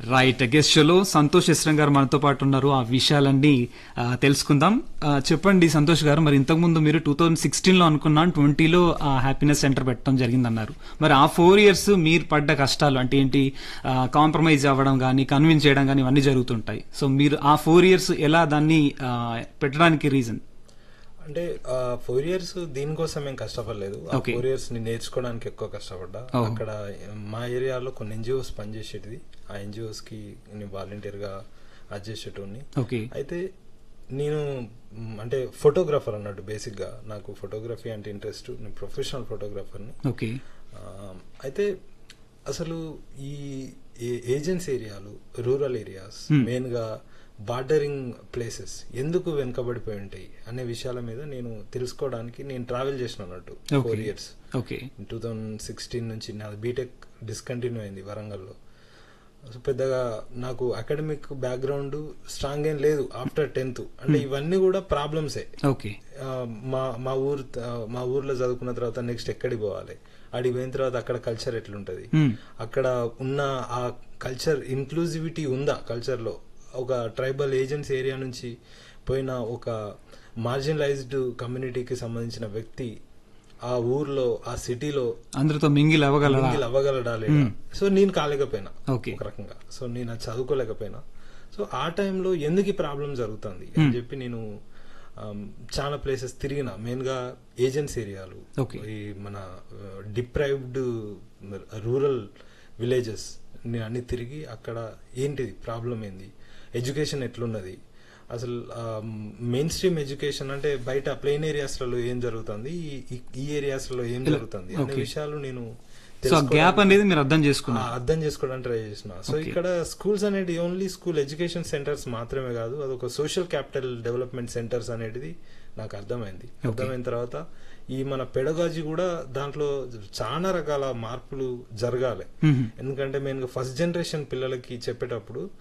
Right guest షోలో సంతోష్ ఇస్రం గారు మనతో పాటు ఉన్నారు ఆ విషయాలన్నీ ఆ, తెలుసుకుందాం ఆ, చెప్పండి సంతోష్ గారు మరి ఇంతకుముందు మీరు టూ థౌజండ్ సిక్స్టీన్ లో అనుకున్నాను ట్వంటీలో హ్యాపీనెస్ సెంటర్ పెట్టడం జరిగిందన్నారు మరి ఆ ఫోర్ ఇయర్స్ మీరు పడ్డ కష్టాలు అంటే ఏంటి కాంప్రమైజ్ అవ్వడం కానీ కన్విన్స్ చేయడం కానీ ఇవన్నీ జరుగుతుంటాయి సో మీరు ఆ ఫోర్ ఇయర్స్ ఎలా దాన్ని ఆ, పెట్టడానికి రీజన్ అంటే ఫోర్ ఇయర్స్ దీనికోసం ఏం కష్టపడలేదు ఆ Okay. ఫోర్ ఇయర్స్ ని నేర్చుకోవడానికి ఎక్కువ కష్టపడ్డా Oh. అక్కడ మా ఏరియాలో కొన్ని ఎన్జిఓస్ పనిచేసేటివి ఆ ఎన్జిఓస్ కి నేను వాలంటీర్ గా అది చేసేటోని ఓకే అయితే నేను మ్, అంటే ఫోటోగ్రాఫర్ అన్నట్టు బేసిక్ గా నాకు ఫోటోగ్రఫీ అంటే ఇంట్రెస్ట్ నేను ప్రొఫెషనల్ ఫోటోగ్రాఫర్ని ఓకే ఆ, అయితే అసలు ఈ ఏజెన్సీ ఏరియాలు రూరల్ ఏరియాస్ Hmm. మెయిన్ గా బార్డరింగ్ ప్లేసెస్ ఎందుకు వెనుకబడిపోయి ఉంటాయి అనే విషయాల మీద నేను తెలుసుకోవడానికి నేను ట్రావెల్ చేసిన అన్నట్టు Okay. Four years okay two thousand sixteen నుంచి నా బీటెక్ డిస్కంటిన్యూ అయింది వరంగల్లో సో పెద్దగా నాకు అకాడమిక్ బ్యాక్గ్రౌండ్ స్ట్రాంగ్ ఏం లేదు ఆఫ్టర్ టెన్త్ అంటే ఇవన్నీ కూడా ప్రాబ్లమ్సే ఓకే ఆ, మా మా ఊరు ఆ, మా ఊర్లో చదువుకున్న తర్వాత నెక్స్ట్ ఎక్కడికి పోవాలి అడిగి పోయిన తర్వాత అక్కడ కల్చర్ ఎట్లుంటది అక్కడ ఉన్న ఆ కల్చర్ ఇంక్లూజివిటీ ఉందా కల్చర్ లో ఒక ట్రైబల్ ఏజెన్సీ ఏరియా నుంచి పోయిన ఒక మార్జినలైజ్డ్ కమ్యూనిటీకి సంబంధించిన వ్యక్తి ఆ ఊర్లో ఆ సిటీలో అందరితో మింగిల్ అవ్వగలరా మింగిల్ అవ్వగలడా లేదా సో నేను కాలేకపోయినా ఓకే ఒక రకంగా సో నేను అది చదువుకోలేకపోయినా సో ఆ టైంలో ఎందుకు ఈ ప్రాబ్లం జరుగుతుంది అని చెప్పి నేను ఆమ్, చాలా ప్లేసెస్ తిరిగిన మెయిన్ గా ఏజెన్సీ ఏరియాలు Okay. ఈ మన డిప్రైవ్డ్ రూరల్ విలేజెస్ నేను అన్ని తిరిగి అక్కడ ఏంటిది ప్రాబ్లం ఏంది ఎడ్యుకేషన్ ఎట్లున్నది అసలు మెయిన్ స్ట్రీమ్ ఎడ్యుకేషన్ అంటే బయట ప్లెయిన్ ఏరియాస్లలో ఏం జరుగుతుంది ఈ- ఈ- ఈ ఏరియాస్లలో ఏం జరుగుతుంది అనే Okay. విషయాలు నేను సో ఆ తెలుసుకోవడానికి- గ్యాప్ అనేది మీరు అర్థం ఆ, చేసుకున్నారు అర్థం చేసుకోవడానికి ట్రై చేసిన సో Okay. ఇక్కడ స్కూల్స్ అనేది ఓన్లీ స్కూల్ ఎడ్యుకేషన్ సెంటర్స్ మాత్రమే కాదు అదొక సోషల్ క్యాపిటల్ డెవలప్మెంట్ సెంటర్స్ అనేది నాకు అర్థమైంది అర్థమైన తర్వాత ఈ మన పెడగాజీ కూడా దాంట్లో చాలా రకాల మార్పులు జరగాలి మ్మ్. ఎందుకంటే మేము ఫస్ట్ జనరేషన్ పిల్లలకి చెప్పేటప్పుడు